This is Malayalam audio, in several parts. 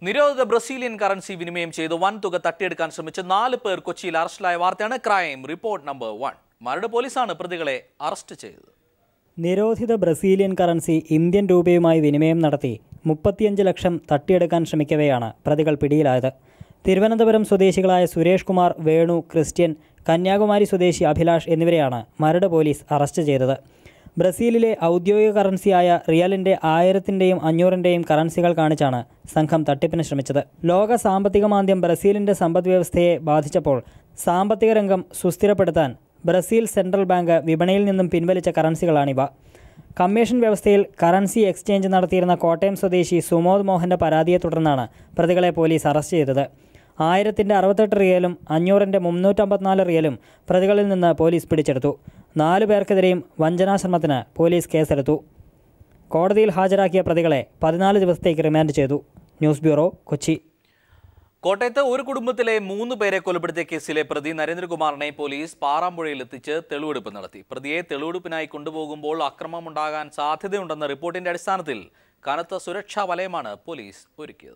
നിരോധിത ബ്രസീലിയൻ കറൻസി വിനിമയം ചെയ്ത് വൻ തുക തട്ടിയെടുക്കാൻ ശ്രമിച്ച നാല് പേർ കൊച്ചിയിൽ അറസ്റ്റിലായ വാർത്തയാണ് crime report number one Maradu പോലീസാണ് പ്രതികളെ അറസ്റ്റ് ചെയ്തത് നിരോധിത ബ്രസീലിയൻ കറൻസി ഇന്ത്യൻ രൂപയുമായി വിനിമയം നടത്തി മുപ്പത്തിയഞ്ച് ലക്ഷം തട്ടിയെടുക്കാൻ ശ്രമിക്കവെയാണ് പ്രതികൾ പിടിയിലായത് തിരുവനന്തപുരം സ്വദേശികളായ സുരേഷ് കുമാർ വേണു ക്രിസ്ത്യൻ കന്യാകുമാരി സ്വദേശി അഭിലാഷ് എന്നിവരെയാണ് മരട് പോലീസ് അറസ്റ്റ് ചെയ്തത് ബ്രസീലിലെ ഔദ്യോഗിക കറൻസിയായ റിയലിൻ്റെ ആയിരത്തിൻ്റെയും അഞ്ഞൂറിൻ്റെയും കറൻസികൾ കാണിച്ചാണ് സംഘം തട്ടിപ്പിന് ശ്രമിച്ചത് ലോക സാമ്പത്തിക മാന്ദ്യം ബ്രസീലിൻ്റെ സമ്പദ്വ്യവസ്ഥയെ ബാധിച്ചപ്പോൾ സാമ്പത്തിക രംഗം സുസ്ഥിരപ്പെടുത്താൻ ബ്രസീൽ സെൻട്രൽ ബാങ്ക് വിപണിയിൽ നിന്നും പിൻവലിച്ച കറൻസികളാണിവ കമ്മീഷൻ വ്യവസ്ഥയിൽ കറൻസി എക്സ്ചേഞ്ച് നടത്തിയിരുന്ന കോട്ടയം സ്വദേശി സുമോദ് മോഹൻ്റെ പരാതിയെ തുടർന്നാണ് പ്രതികളെ പോലീസ് അറസ്റ്റ് ചെയ്തത് ആയിരത്തിൻ്റെ അറുപത്തെട്ട് റിയലും അഞ്ഞൂറിൻ്റെ മുന്നൂറ്റമ്പത്തിനാല് റിയലും പ്രതികളിൽ നിന്ന് പോലീസ് പിടിച്ചെടുത്തു നാലു പേർക്കെതിരെയും വഞ്ചനാശ്രമത്തിന് പോലീസ് കേസെടുത്തു കോടതിയിൽ ഹാജരാക്കിയ പ്രതികളെ പതിനാല് ദിവസത്തേക്ക് റിമാൻഡ് ചെയ്തു ന്യൂസ് ബ്യൂറോ കൊച്ചി കോട്ടയത്ത് ഒരു കുടുംബത്തിലെ മൂന്ന് പേരെ കൊലപ്പെടുത്തിയ കേസിലെ പ്രതി നരേന്ദ്രകുമാറിനെ പോലീസ് പാറാമ്പുഴയിൽ എത്തിച്ച് തെളിവെടുപ്പ് നടത്തി പ്രതിയെ തെളിവെടുപ്പിനായി കൊണ്ടുപോകുമ്പോൾ അക്രമമുണ്ടാകാൻ സാധ്യതയുണ്ടെന്ന റിപ്പോർട്ടിന്റെ അടിസ്ഥാനത്തിൽ കനത്ത സുരക്ഷാ വലയമാണ് പോലീസ് ഒരുക്കിയത്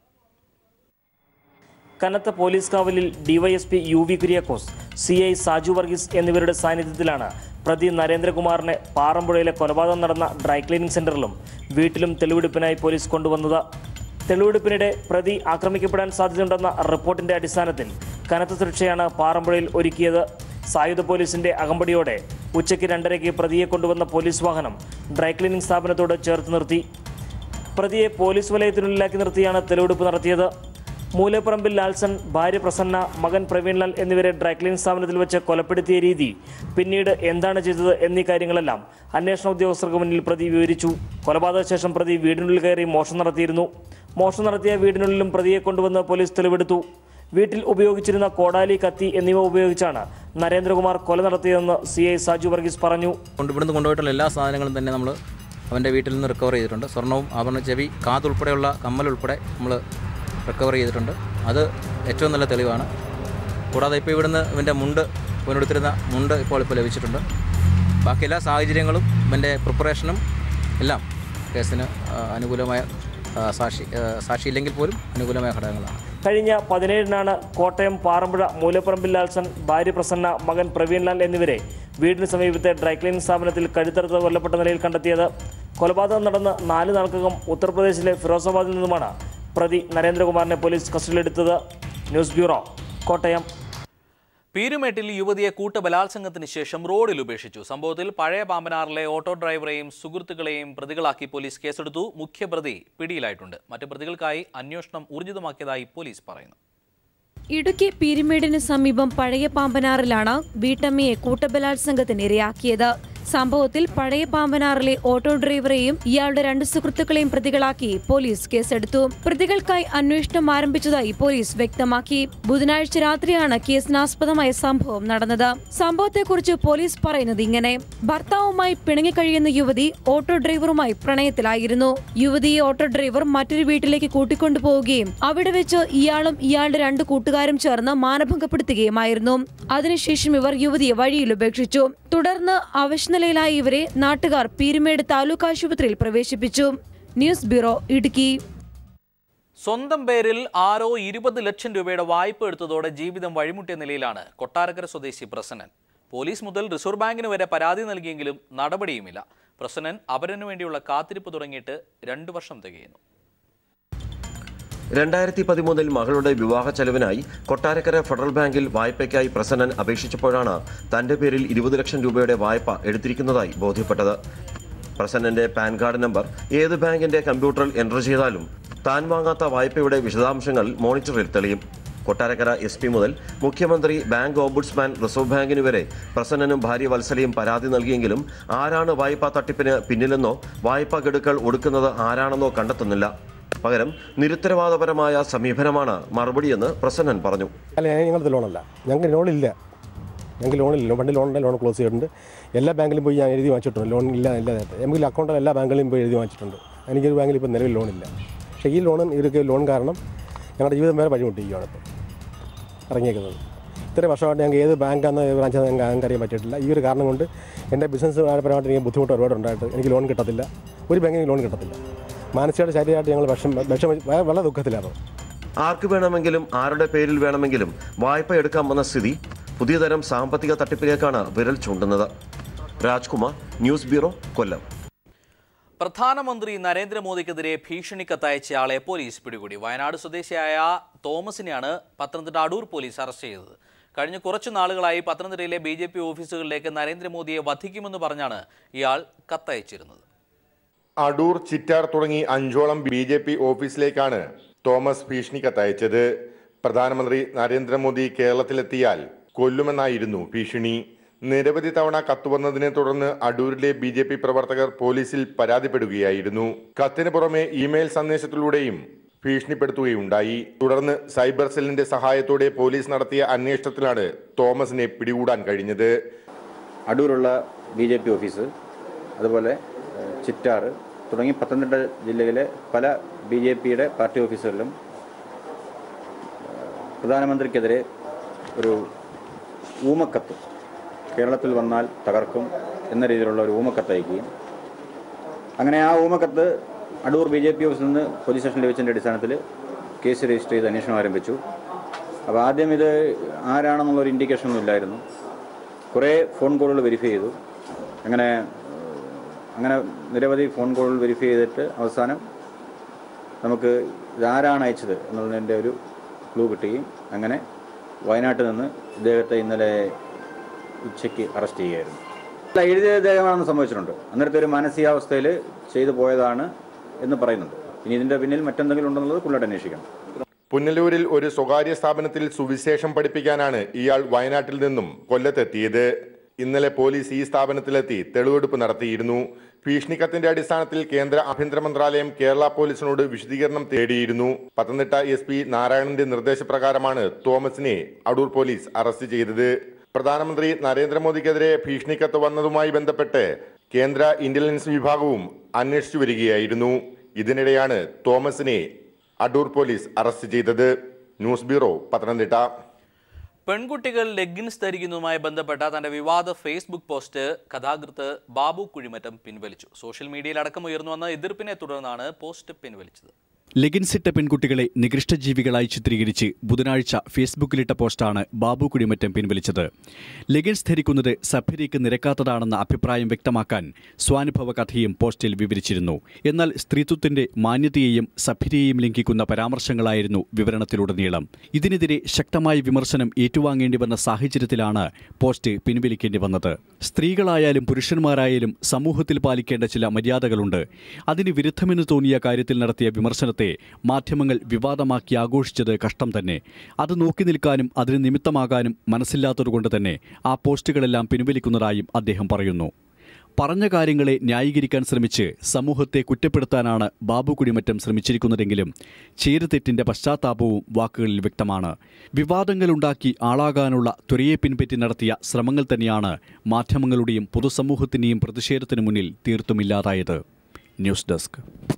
കനത്ത പോലീസ് കാവലിൽ DYSP U V Kuriakose C I Saju Varghese എന്നിവരുടെ സാന്നിധ്യത്തിലാണ് പ്രതി നരേന്ദ്രകുമാറിനെ പാറമ്പുഴയിലെ കൊലപാതകം നടന്ന ഡ്രൈ ക്ലീനിംഗ് സെന്ററിലും വീട്ടിലും തെളിവെടുപ്പിനായി പോലീസ് കൊണ്ടുവന്നത് തെളിവെടുപ്പിനിടെ പ്രതി ആക്രമിക്കപ്പെടാൻ സാധ്യതയുണ്ടെന്ന റിപ്പോർട്ടിന്റെ അടിസ്ഥാനത്തിൽ കനത്ത സുരക്ഷയാണ് പാറമ്പുഴയിൽ ഒരുക്കിയത് സായുധ പോലീസിന്റെ അകമ്പടിയോടെ ഉച്ചയ്ക്ക് രണ്ടരയ്ക്ക് പ്രതിയെ കൊണ്ടുവന്ന പോലീസ് വാഹനം ഡ്രൈ ക്ലീനിംഗ് സ്ഥാപനത്തോട് ചേർത്ത് നിർത്തി പ്രതിയെ പോലീസ് വലയത്തിനുള്ളിലാക്കി നിർത്തിയാണ് തെളിവെടുപ്പ് നടത്തിയത് മൂലപ്പറമ്പിൽ ലാൽസൺ ഭാര്യ പ്രസന്ന മകൻ പ്രവീൺലാൽ എന്നിവരെ ഡ്രൈക്ലീനിംഗ് സ്ഥാപനത്തിൽ വെച്ച് കൊലപ്പെടുത്തിയ രീതി പിന്നീട് എന്താണ് ചെയ്തത് എന്നീ കാര്യങ്ങളെല്ലാം അന്വേഷണ ഉദ്യോഗസ്ഥർക്ക് മുന്നിൽ പ്രതി വിവരിച്ചു കൊലപാതക ശേഷം പ്രതി വീടിനുള്ളിൽ കയറി മോഷണം നടത്തിയിരുന്നു മോഷണം നടത്തിയ വീടിനുള്ളിലും പ്രതിയെ കൊണ്ടുവന്ന് പോലീസ് തെളിവെടുത്തു വീട്ടിൽ ഉപയോഗിച്ചിരുന്ന കോടാലി കത്തി എന്നിവ ഉപയോഗിച്ചാണ് നരേന്ദ്രകുമാർ കൊല നടത്തിയതെന്ന് സി ഐ സാജു വർഗീസ് പറഞ്ഞു കൊണ്ട് ഇവിടുന്ന് കൊണ്ടുപോയിട്ടുള്ള എല്ലാ സാധനങ്ങളും തന്നെ നമ്മൾ അവൻ്റെ വീട്ടിൽ നിന്ന് റിക്കവർ ചെയ്തിട്ടുണ്ട് സ്വർണവും ആഭരണ ചെവി കാതുൾപ്പെടെയുള്ള കമ്മൽ ഉൾപ്പെടെ നമ്മൾ റിക്കവർ ചെയ്തിട്ടുണ്ട് അത് ഏറ്റവും നല്ല തെളിവാണ് കൂടാതെ ഇപ്പോൾ ഇവിടുന്ന് ഇവൻ്റെ മുണ്ട് ഇവനെടുത്തിരുന്ന മുണ്ട് ഇപ്പോൾ ഇപ്പോൾ ലഭിച്ചിട്ടുണ്ട് ബാക്കി എല്ലാ സാഹചര്യങ്ങളും ഇവൻ്റെ പ്രിപ്പറേഷനും എല്ലാം കേസിന് ആ, അനുകൂലമായ ആ, സാക്ഷി ആ, സാക്ഷിയില്ലെങ്കിൽ പോലും അനുകൂലമായ ഘടകങ്ങളാണ് കഴിഞ്ഞ പതിനേഴിനാണ് കോട്ടയം പാറമ്പുഴ മൂലപ്പറമ്പിൽ ലാൽസൺ ഭാര്യ പ്രസന്ന മകൻ പ്രവീൺലാൽ എന്നിവരെ വീടിന് സമീപത്തെ ഡ്രൈക്ലീനിംഗ് സ്ഥാപനത്തിൽ കഴുത്തറുത്ത് കൊല്ലപ്പെട്ട നിലയിൽ കണ്ടെത്തിയത് കൊലപാതകം നടന്ന് നാല് നാൾക്കകം ഉത്തർപ്രദേശിലെ ഫിറോസാബാദിൽ നിന്നുമാണ് പ്രതി നരേന്ദ്രകുമാറിനെ പോലീസ് കസ്റ്റഡിയിലെടുത്തത് ന്യൂസ് ബ്യൂറോ കോട്ടയം പീരുമേട്ടിൽ യുവതിയെ കൂട്ടബലാത്സംഗത്തിന് ശേഷം റോഡിൽ ഉപേക്ഷിച്ചു സംഭവത്തിൽ പഴയ പാമ്പനാറിലെ ഓട്ടോ ഡ്രൈവറെയും സുഹൃത്തുക്കളെയും പ്രതികളാക്കി പോലീസ് കേസെടുത്തു മുഖ്യപ്രതി പിടിയിലായിട്ടുണ്ട് മറ്റ് പ്രതികൾക്കായി അന്വേഷണം ഊർജിതമാക്കിയതായി പോലീസ് പറയുന്നു ഇടുക്കി പീരുമേടിന് സമീപം പഴയ പാമ്പനാറിലാണ് വീട്ടമ്മയെ കൂട്ടബലാത്സംഗത്തിന് ഇരയാക്കിയത് സംഭവത്തിൽ പഴയ പാമ്പനാറിലെ ഓട്ടോ ഡ്രൈവറെയും ഇയാളുടെ രണ്ട് സുഹൃത്തുക്കളെയും പ്രതികളാക്കി പോലീസ് കേസെടുത്തു പ്രതികൾക്കായി അന്വേഷണം ആരംഭിച്ചതായി പോലീസ് വ്യക്തമാക്കി ബുധനാഴ്ച രാത്രിയാണ് കേസിനാസ്പദമായ സംഭവം നടന്നത് സംഭവത്തെക്കുറിച്ച് പോലീസ് പറയുന്നത് ഇങ്ങനെ ഭർത്താവുമായി പിണങ്ങിക്കഴിയുന്ന യുവതി ഓട്ടോ ഡ്രൈവറുമായി പ്രണയത്തിലായിരുന്നു യുവതിയെ ഓട്ടോ ഡ്രൈവർ മറ്റൊരു വീട്ടിലേക്ക് കൂട്ടിക്കൊണ്ടുപോവുകയും അവിടെ വെച്ച് ഇയാളും ഇയാളുടെ രണ്ട് കൂട്ടുകാരും ചേർന്ന് മാനഭംഗപ്പെടുത്തുകയുമായിരുന്നു അതിനുശേഷം ഇവർ യുവതിയെ വഴിയിൽ ഉപേക്ഷിച്ചു തുടർന്ന് അവശനിലയിലായ ഇവരെ നാട്ടുകാർ പീരുമേട് താലൂക്ക് ആശുപത്രിയിൽ പ്രവേശിപ്പിച്ചു ന്യൂസ് ബ്യൂറോ ഇടുക്കി സ്വന്തം പേരിൽ ആരോ ഇരുപത് ലക്ഷം രൂപയുടെ വായ്പ എടുത്തതോടെ ജീവിതം വഴിമുട്ടിയ നിലയിലാണ് കൊട്ടാരക്കര സ്വദേശി പ്രസന്നൻ പോലീസ് മുതൽ റിസർവ് ബാങ്കിന് വരെ പരാതി നൽകിയെങ്കിലും നടപടിയുമില്ല പ്രസന്നൻ അപരനു വേണ്ടിയുള്ള കാത്തിരിപ്പ് തുടങ്ങിയിട്ട് രണ്ടു വർഷം തികയുന്നു രണ്ടായിരത്തി പതിമൂന്നിൽ മകളുടെ വിവാഹ ചെലവിനായി കൊട്ടാരക്കര ഫെഡറൽ ബാങ്കിൽ വായ്പയ്ക്കായി പ്രസന്നൻ അപേക്ഷിച്ചപ്പോഴാണ് തന്റെ പേരിൽ ഇരുപത് ലക്ഷം രൂപയുടെ വായ്പ എടുത്തിരിക്കുന്നതായി ബോധ്യപ്പെട്ടത് പ്രസന്നന്റെ പാൻ കാർഡ് നമ്പർ ഏത് ബാങ്കിന്റെ കമ്പ്യൂട്ടറിൽ എൻ്റർ ചെയ്താലും താൻ വാങ്ങാത്ത വായ്പയുടെ വിശദാംശങ്ങൾ മോണിറ്ററിൽ തെളിയും കൊട്ടാരക്കര എസ് പി മുതൽ മുഖ്യമന്ത്രി ബാങ്ക് ഓംബുഡ്സ്മാൻ റിസർവ് ബാങ്കിന് വരെ പ്രസന്നനും ഭാര്യ വത്സലയും പരാതി നൽകിയെങ്കിലും ആരാണ് വായ്പാ തട്ടിപ്പിന് പിന്നിലെന്നോ വായ്പാ ഗഡുക്കൾ ഒടുക്കുന്നത് ആരാണെന്നോ കണ്ടെത്തുന്നില്ല പകരം നിരുത്തരവാദപരമായ സമീപനമാണ് മറുപടിയെന്ന് പ്രസന്നൻ പറഞ്ഞു അല്ല ഞങ്ങൾക്ക് ലോണല്ല ഞങ്ങൾക്ക് ലോണില്ല ഞങ്ങൾക്ക് ലോണില്ല പണ്ട് ലോണിൻ്റെ ലോൺ ക്ലോസ് ചെയ്തിട്ടുണ്ട് എല്ലാ ബാങ്കിലും പോയി ഞാൻ എഴുതി വാങ്ങിച്ചിട്ടുണ്ട് ലോൺ ഇല്ല ഇല്ലാതായിട്ട് നമുക്ക് അക്കൗണ്ടിൽ എല്ലാ ബാങ്കുകളിലും പോയി എഴുതി വാങ്ങിച്ചിട്ടുണ്ട് എനിക്കൊരു ബാങ്കിൽ ഇപ്പോൾ നിലവിൽ ലോണില്ല പക്ഷേ ഈ ലോണും ഇവർക്ക് ലോൺ കാരണം ഞങ്ങളുടെ ജീവിതം വേറെ വഴിമുട്ടിക്കുകയാണ് ഇപ്പോൾ ഇറങ്ങിയേക്കുന്നത് ഇത്രയും വർഷമായിട്ട് ഞങ്ങൾക്ക് ഏത് ബാങ്കാണെന്ന് ബ്രാഞ്ചാന്ന് ഞങ്ങൾക്ക് ഞങ്ങൾക്ക് അറിയാൻ പറ്റിയിട്ടില്ല ഈ ഒരു കാരണം കൊണ്ട് എൻ്റെ ബിസിനസ് പരമായിട്ട് എനിക്ക് ബുദ്ധിമുട്ട് ഒരുപാട് ഉണ്ടായിട്ട് എനിക്ക് ലോൺ കിട്ടത്തില്ല ഒരു ബാങ്കിൽ ലോൺ കിട്ടത്തില്ല മാനസികമായിട്ട് ശരീരമായിട്ട് ഞങ്ങൾ വിഷം വിഷം വളരെ ദുഃഖത്തിലാണ് ആർക്ക് വേണമെങ്കിലും ആരുടെ പേരിൽ വേണമെങ്കിലും വായ്പ എടുക്കാമെന്ന സ്ഥിതി പുതിയ തരം സാമ്പത്തിക തട്ടിപ്പിലേക്കാണ് വിരൽ ചൂണ്ടുന്നത് രാജ്കുമാർ ന്യൂസ് ബ്യൂറോ കൊല്ലം പ്രധാനമന്ത്രി നരേന്ദ്രമോദിക്കെതിരെ ഭീഷണി കത്തയച്ചയാളെ പോലീസ് പിടികൂടി വയനാട് സ്വദേശിയായ തോമസിനെയാണ് പത്തനംതിട്ട അടൂർ പോലീസ് അറസ്റ്റ് ചെയ്തത് കഴിഞ്ഞ കുറച്ചു നാളുകളായി പത്തനംതിട്ടയിലെ ബി ജെ പി ഓഫീസുകളിലേക്ക് നരേന്ദ്രമോദിയെ വധിക്കുമെന്ന് പറഞ്ഞാണ് ഇയാൾ കത്തയച്ചിരുന്നത് അടൂർ ചിറ്റാർ തുടങ്ങി അഞ്ചോളം ബി ജെ പി ഓഫീസിലേക്കാണ് തോമസ് ഭീഷണി കത്തയച്ചത് പ്രധാനമന്ത്രി നരേന്ദ്രമോദി കേരളത്തിലെത്തിയാൽ കൊല്ലുമെന്നായിരുന്നു ഭീഷണി നിരവധി തവണ കത്തുവന്നതിനെ തുടർന്ന് അടൂരിലെ ബി ജെ പി പ്രവർത്തകർ പോലീസിൽ പരാതിപ്പെടുകയായിരുന്നു കത്തിന് പുറമെ ഇമെയിൽ സന്ദേശത്തിലൂടെയും ഭീഷണിപ്പെടുത്തുകയുണ്ടായി തുടർന്ന് സൈബർ സെല്ലിന്റെ സഹായത്തോടെ പോലീസ് നടത്തിയ അന്വേഷണത്തിലാണ് തോമസിനെ പിടികൂടാൻ കഴിഞ്ഞത് അടൂരുള്ള ബി ജെ പി ഓഫീസ് അതുപോലെ ഏഹ്, ചിറ്റാറ് തുടങ്ങി പത്തനംതിട്ട ജില്ലയിലെ പല ബി ജെ പിയുടെ പാർട്ടി ഓഫീസുകളിലും ഏഹ്, പ്രധാനമന്ത്രിക്കെതിരെ ഒരു ഊമക്കത്ത് കേരളത്തിൽ വന്നാൽ തകർക്കും എന്ന രീതിയിലുള്ള ഒരു ഊമക്കത്ത് അയക്കുകയും അങ്ങനെ ആ ഊമക്കത്ത് അടൂർ ബി ജെ പി ഓഫീസിൽ നിന്ന് പോലീസ് സ്റ്റേഷനിൽ ലഭിച്ചതിൻ്റെ അടിസ്ഥാനത്തിൽ കേസ് രജിസ്റ്റർ ചെയ്ത് അന്വേഷണം ആരംഭിച്ചു അപ്പോൾ ആദ്യം ഇത് ആരാണെന്നുള്ളൊരു ഇൻഡിക്കേഷൻ ഒന്നും ഇല്ലായിരുന്നു കുറേ ഫോൺ കോളുകൾ വെരിഫൈ ചെയ്തു അങ്ങനെ ഏഹ്, അങ്ങനെ നിരവധി ഫോൺ കോളുകൾ വെരിഫൈ ചെയ്തിട്ട് അവസാനം നമുക്ക് ഇതാരാണ് അയച്ചത് എന്നുള്ളതിൻ്റെ ഒരു ക്ലൂ കിട്ടുകയും അങ്ങനെ വയനാട്ടിൽ നിന്ന് ഇദ്ദേഹത്തെ ഇന്നലെ ഉച്ചയ്ക്ക് അറസ്റ്റ് ചെയ്യുകയായിരുന്നു അല്ല എഴുതിയ ഇദ്ദേഹമാണെന്ന് സംഭവിച്ചിട്ടുണ്ട് അന്നേരത്തെ ഒരു മാനസികാവസ്ഥയിൽ ചെയ്തു പോയതാണ് എന്ന് പറയുന്നുണ്ട് ഇനി ഇതിൻ്റെ പിന്നിൽ മറ്റെന്തെങ്കിലും ഉണ്ടെന്നുള്ളത് കൂടുതലായിട്ട് അന്വേഷിക്കണം പുനലൂരിൽ ഒരു സ്വകാര്യ സ്ഥാപനത്തിൽ സുവിശേഷം പഠിപ്പിക്കാനാണ് ഇയാൾ വയനാട്ടിൽ നിന്നും കൊല്ലത്തെത്തിയത് ഇന്നലെ പോലീസ് ഈ സ്ഥാപനത്തിലെത്തി തെളിവെടുപ്പ് നടത്തിയിരുന്നു ഭീഷണിക്കത്തിന്റെ അടിസ്ഥാനത്തിൽ കേന്ദ്ര ആഭ്യന്തര മന്ത്രാലയം കേരള പോലീസിനോട് വിശദീകരണം തേടിയിരുന്നു പത്തനംതിട്ട എസ് പി നാരായണന്റെ നിർദ്ദേശപ്രകാരമാണ് തോമസിനെ അടൂർ പോലീസ് അറസ്റ്റ് ചെയ്തത് പ്രധാനമന്ത്രി നരേന്ദ്രമോദിക്കെതിരെ ഭീഷണിക്കത്ത് വന്നതുമായി ബന്ധപ്പെട്ട് കേന്ദ്ര ഇന്റലിജൻസ് വിഭാഗവും അന്വേഷിച്ചു വരികയായിരുന്നു ഇതിനിടെയാണ് തോമസിനെ അടൂർ പോലീസ് അറസ്റ്റ് ചെയ്തത് ന്യൂസ് ബ്യൂറോ പത്തനംതിട്ട പെൺകുട്ടികൾ ലെഗിൻസ് ധരിക്കുന്നതുമായി ബന്ധപ്പെട്ട തന്റെ വിവാദ ഫേസ്ബുക്ക് പോസ്റ്റ് കഥാകൃത്ത് ബാബു കുഴിമറ്റം പിൻവലിച്ചു സോഷ്യൽ മീഡിയയിലടക്കം ഉയർന്നു വന്ന എതിർപ്പിനെ തുടർന്നാണ് പോസ്റ്റ് പിൻവലിച്ചത് ലെഗിൻസിട്ട പെൺകുട്ടികളെ നികൃഷ്ടജീവികളായി ചിത്രീകരിച്ച് ബുധനാഴ്ച ഫേസ്ബുക്കിലിട്ട പോസ്റ്റാണ് ബാബു കുടിമറ്റം പിൻവലിച്ചത് ലെഗിൻസ് ധരിക്കുന്നത് സഭ്യതയ്ക്ക് നിരക്കാത്തതാണെന്ന അഭിപ്രായം വ്യക്തമാക്കാൻ സ്വാനുഭവ കഥയും പോസ്റ്റിൽ വിവരിച്ചിരുന്നു എന്നാൽ സ്ത്രീത്വത്തിന്റെ മാന്യതയെയും സഭ്യതയെയും ലംഘിക്കുന്ന പരാമർശങ്ങളായിരുന്നു വിവരണത്തിലുടനീളം ഇതിനെതിരെ ശക്തമായ വിമർശനം ഏറ്റുവാങ്ങേണ്ടി വന്ന സാഹചര്യത്തിലാണ് പോസ്റ്റ് പിൻവലിക്കേണ്ടി വന്നത് സ്ത്രീകളായാലും പുരുഷന്മാരായാലും സമൂഹത്തിൽ പാലിക്കേണ്ട ചില മര്യാദകളുണ്ട് അതിന് വിരുദ്ധമെന്ന് തോന്നിയ കാര്യത്തിൽ നടത്തിയ വിമർശനത്തെ മാധ്യമങ്ങൾ വിവാദമാക്കി ആഘോഷിച്ചത് കഷ്ടം തന്നെ അത് നോക്കി നിൽക്കാനും അതിന് നിമിത്തമാകാനും മനസ്സില്ലാത്തതുകൊണ്ട് തന്നെ ആ പോസ്റ്റുകളെല്ലാം പിൻവലിക്കുന്നതായും അദ്ദേഹം പറയുന്നു പറഞ്ഞ കാര്യങ്ങളെ ന്യായീകരിക്കാൻ ശ്രമിച്ച് സമൂഹത്തെ കുറ്റപ്പെടുത്താനാണ് ബാബു കുടിമറ്റം ശ്രമിച്ചിരിക്കുന്നതെങ്കിലും ചേരുതെറ്റിന്റെ പശ്ചാത്താപവും വാക്കുകളിൽ വ്യക്തമാണ് വിവാദങ്ങളുണ്ടാക്കി ആളാകാനുള്ള ത്വരയെ പിൻപറ്റി നടത്തിയ ശ്രമങ്ങൾ തന്നെയാണ് മാധ്യമങ്ങളുടെയും പൊതുസമൂഹത്തിന്റെയും പ്രതിഷേധത്തിനു മുന്നിൽ തീർത്തുമില്ലാതായത് ന്യൂസ് ഡെസ്ക്